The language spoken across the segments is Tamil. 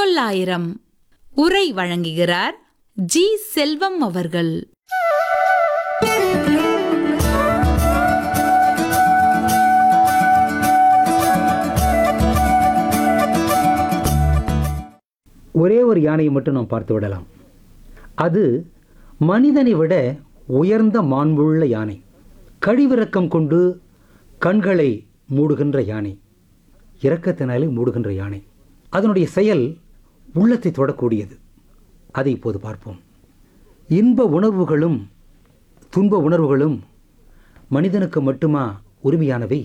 பல்லாயிரம் உரை வழங்குகிறார் ஜி செல்வம் அவர்கள் ஒரே ஒரு யானையை மட்டும் நாம் பார்த்து விடலாம் அது மனிதனை விட உயர்ந்த மாண்புள்ள யானை கழிவிறக்கம் கொண்டு கண்களை மூடுகின்ற யானை இரக்கத்தினாலே மூடுகின்ற யானை அதனுடைய செயல் உள்ளத்தை தொடக்கூடியது அதை இப்போது பார்ப்போம் இன்ப உணர்வுகளும் துன்ப உணர்வுகளும் மனிதனுக்கு மட்டுமா உரிமையானவை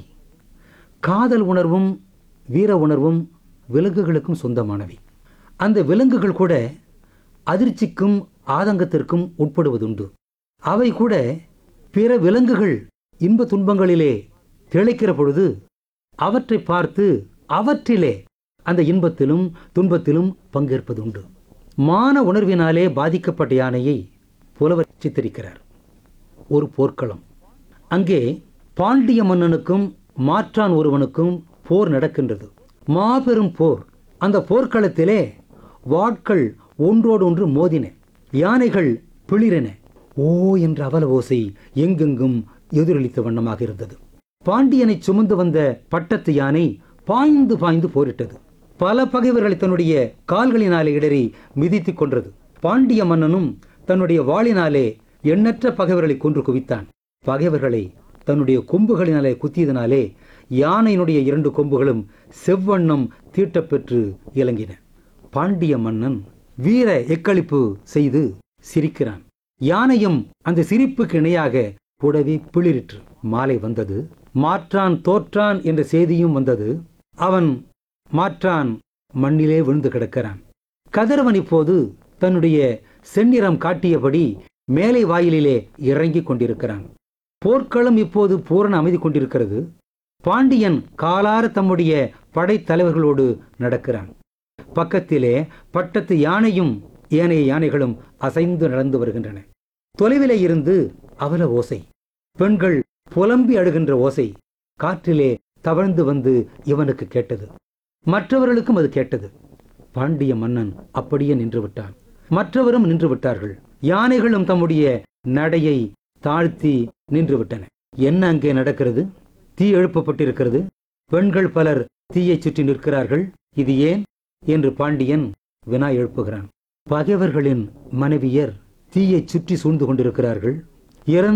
காதல் உணர்வும் வீர உணர்வும் விலங்குகளுக்கும் சொந்தமானவை அந்த விலங்குகள் கூட அதிர்ச்சிக்கும் ஆதங்கத்திற்கும் உட்படுவதுண்டு அவை கூட பிற விலங்குகள் இன்ப துன்பங்களிலே திளைக்கிற பொழுது அவற்றை பார்த்து அவற்றிலே அந்த இன்பத்திலும் துன்பத்திலும் பங்கேற்பதுண்டு மான உணர்வினாலே பாதிக்கப்பட்ட யானையை புலவர் சித்தரிக்கிறார் ஒரு போர்க்களம் அங்கே பாண்டிய மன்னனுக்கும் மாற்றான் ஒருவனுக்கும் போர் நடக்கின்றது மாபெரும் போர் அந்த போர்க்களத்திலே வாட்கள் ஒன்றோடொன்று மோதின யானைகள் பிளிரென ஓ என்ற அவல ஓசை எங்கெங்கும் எதிரொலித்த வண்ணமாக இருந்தது பாண்டியனை சுமந்து வந்த பட்டத்து யானை பாய்ந்து பாய்ந்து போரிட்டது பல பகைவர்களை தன்னுடைய கால்களினாலே இடறி மிதித்துக் கொன்றது பாண்டிய மன்னனும் தன்னுடைய வாளினாலே எண்ணற்ற பகைவர்களை கொன்று குவித்தான் பகைவர்களை தன்னுடைய கொம்புகளினாலே குத்தியதனாலே யானையினுடைய இரண்டு கொம்புகளும் செவ்வண்ணம் தீட்டப்பெற்று இலங்கின பாண்டிய மன்னன் வீர எக்களிப்பு செய்து சிரிக்கிறான் யானையும் அந்த சிரிப்புக்கு இணையாக கூடவே பிளிரிற்று மாலை வந்தது மாற்றான் தோற்றான் என்ற செய்தியும் வந்தது அவன் மாற்றான் மண்ணிலே விழுந்து கிடக்கிறான் கதிரவன் இப்போது தன்னுடைய செந்நிறம் காட்டியபடி மேலை வாயிலிலே இறங்கிக் கொண்டிருக்கிறான் போர்க்களம் இப்போது பூரண அமைதி கொண்டிருக்கிறது பாண்டியன் காலார தம்முடைய படைத்தலைவர்களோடு நடக்கிறான் பக்கத்திலே பட்டத்து யானையும் ஏனைய யானைகளும் அசைந்து நடந்து வருகின்றன தொலைவிலே இருந்து அவல ஓசை பெண்கள் புலம்பி அழுகின்ற ஓசை காற்றிலே தவழ்ந்து வந்து இவனுக்கு கேட்டது மற்றவர்களுக்கும் அது கேட்டது பாண்டிய மன்னன் அப்படியே நின்று விட்டான் மற்றவரும் நின்று விட்டார்கள் யானைகளும் தம்முடைய நடையை தாழ்த்தி நின்று விட்டன என்ன அங்கே நடக்கிறது தீ எழுப்பப்பட்டிருக்கிறது பெண்கள் பலர் தீயை சுற்றி நிற்கிறார்கள் இது ஏன் என்று பாண்டியன் வினா எழுப்புகிறான் பகைவர்களின் மனைவியர் தீயை சுற்றி சூழ்ந்து கொண்டிருக்கிறார்கள் இறந்த